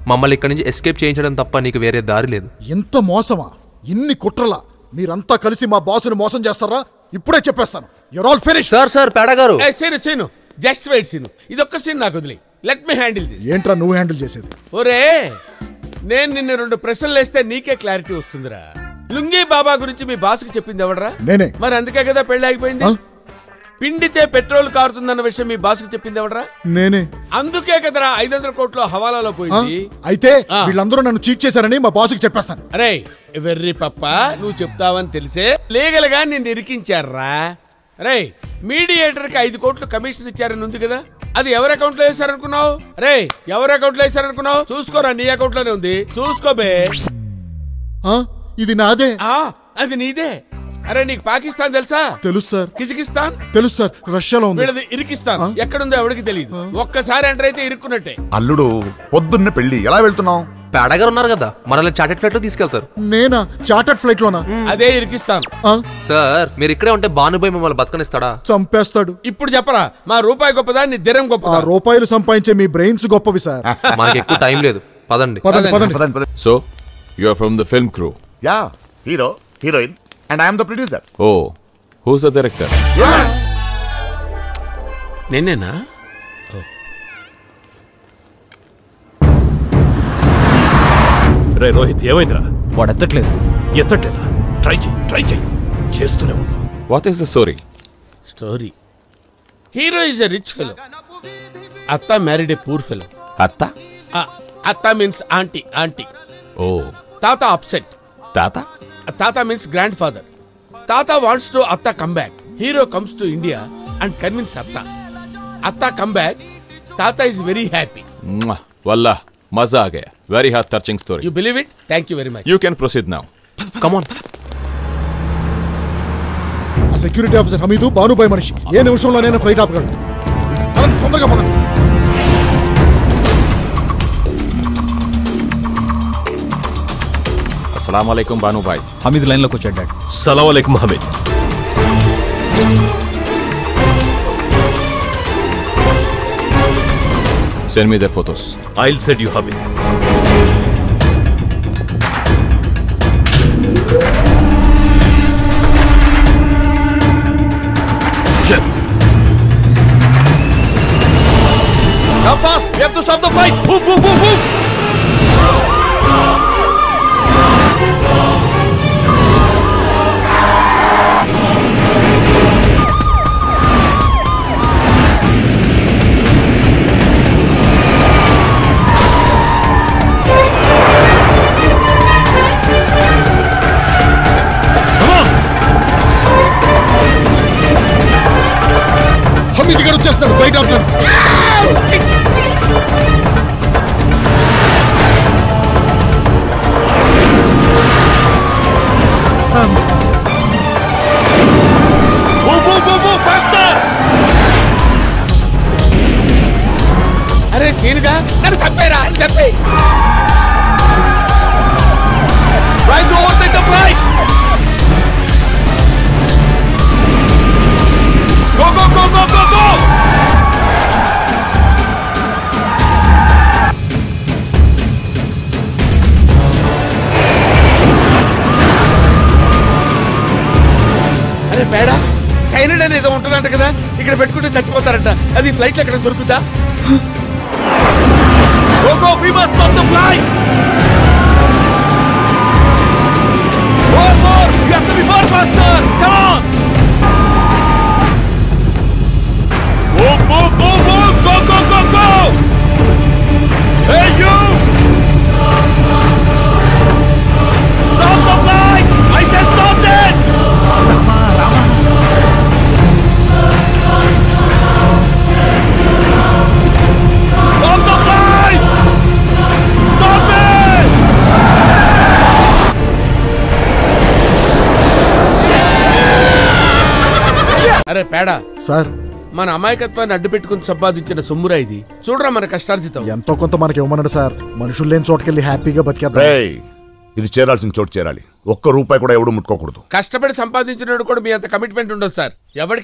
మమ్మల్ని ఇక్కడి నుంచి ఎస్కేప్ చేయించడం తప్ప నీకు వేరే దారి లేదు ఎంత మోసమా ఇన్ని కుట్రలా మీరంతా కలిసి మా బాసుని మోసం చేస్తారా ఇప్పుడే చెప్పేస్తాను your all finish sir sir పేడా గారు ఏ scene scene just wait scene ఇదొక్క సీన్ నాకు వదిలే లెట్ మీ హ్యాండిల్ దిస్ ఏంట్రా నువ్వు హ్యాండిల్ చేసేది ఒరే నేను నిన్న రెండు ప్రశ్నలు వేస్తే నీకే క్లారిటీ వస్తుందిరా లుంగీ బాబా గురించి మీ బాస్కి చెప్పింది ఎవడరా నేనే మరి అందుకే కదా పెళ్లి ఆగిపోయింది ఆ? పిండితే పెట్రోల్ కారుతుందన్న విషయం మీ బాస్కి చెప్పింది ఎవడరా నేనే అందుకే కదరా ఐదు వందల కోట్లు హవాలాలో ఆ? పోయింది అయితే ఆ. వీళ్ళందరూ నన్ను చీట్ చేశారని మా బాసుకి చెప్పేస్తాను అరే వెర్రి పప్ప నువ్వు చెప్తావని తెలిసే లీగల్ గా నిన్ను ఇరికించారా రే మీడియేటర్ కి ఐదు కోట్లు కమిషన్ ఇచ్చారని ఉంది కదా అది ఎవరి అకౌంట్ లో వేశారనుకున్నావు రే ఎవరి అకౌంట్ లో వేశారనుకున్నావు చూసుకోరా నీ అకౌంట్ లోనే ఉంది చూసుకోబే ఆ? ఇది నాదే ఆ అది నీదే అరే నీకు పాకిస్తాన్ తెలుసా తెలుసు సార్ కిజకిస్తాన్ తెలుసు సార్ రష్యాలో ఉంది వీళ్ళది ఇరికిస్తాన్ ఎక్కడుందో ఎవరికి తెలియదు ఒక్కసారి ఎంటర్ అయితే ఇరుక్కున్నట్టే అల్లుడు పొద్దున్నే పెళ్లి ఎలా వెళ్తున్నావు పేడా గారు ఉన్నారు కదా మనల్ని చాటెడ్ ఫ్లైట్ లో తీసుకెళ్తారు నేనా చార్టర్డ్ ఫ్లైట్ లోనా అదే ఇరికిస్తాన్ ఆ? సార్ మీరు ఇక్కడే ఉంటే బానుబాయ్ మిమ్మల్ని బతకనిస్తాడా చంపేస్తాడు ఇప్పుడు చెప్పరా మా రూపాయి గొప్పదా నీ దిరం ఆ గొప్పదా రూపాయలు సంపాదించే మీ బ్రెయిన్స్ గొప్పవి సార్ మనకి ఎక్కువ టైం లేదు పదండి పదండి పదండి పదండి పదండి So, you are from the film crew. Yeah hero heroine and I'm the producer Oh, who's the director? నేనేనా రే రోహిత్ ఏమైందిరా వాడు ఎత్తట్లేదు ఎత్తట్లేదా ట్రై చెయ్యి ట్రై చెయ్యి చేస్తూనే ఉండు What is the story? Story hero is a rich fellow Atta married a poor fellow Atta? Atta means aunty aunty Oh, Tata upset Tata? Tata means grandfather tata wants to atta come back hero comes to India and convince atta atta come back tata is very happy Mwah. Wallah, maza aa gaya. Very heart touching story. You believe it thank you very much You can proceed now. Come on ఆ security officer హమీదు బానుబాయ్ మనిషి ఏ నిమిషంలోనైనా flight ఆపగలడు పదండి, తొందరగా పదండి Assalamu alaikum, Banu bhai. Hamid లైన్లోకి వచ్చాడు dad సలాం అలైకుం Hamid Send me their photos. I'll send you Hamid Shit! Come fast! We have to stop the flight! Move, move, move, move! Hamid గారు వచ్చేస్తున్నాడు ఫ్లైట్ ఆపుతాడు Move, move, move, move! Faster! అరే సీనుగా నన్ను చంపేరా అని చంపే Try to overtake the flight! Go, go, go, go, go, go! అరే పేడా signed అనేది ఏదో ఉంటుందంట కదా ఇక్కడ పెట్టుకుంటే చచ్చిపోతారంట అది ఫ్లైట్ ఎక్కడ దొరుకుతా Go, go! We must stop the flight! More, more! You have to be more faster! Come on! Move, move, move, move! Go, go, go, go! Hey, you! Stop the flight! I said stop it! Stop the flight! Stop it! అరే పేడా sir మన అమాయకత్వాన్ని అడ్డు పెట్టుకుని సంపాదించిన సొమ్మురా ఇది చూడరా మన కష్టార్జితం ఎంతో కొంత మనకి ఇవ్వమన్నాడు సార్ మనుషులు లేని చోటుకెళ్ళి హ్యాపీగా బతికేద్దాం రేయ్ ఇది చేరాల్సిన చోటు చేరాలి ఒక్క రూపాయి కూడా ఎవడు ముట్టుకోకూడదు కష్టపడి సంపాదించినోడు కూడా మీ అంత కమిట్మెంట్ ఉండదు సార్ ఎవరికి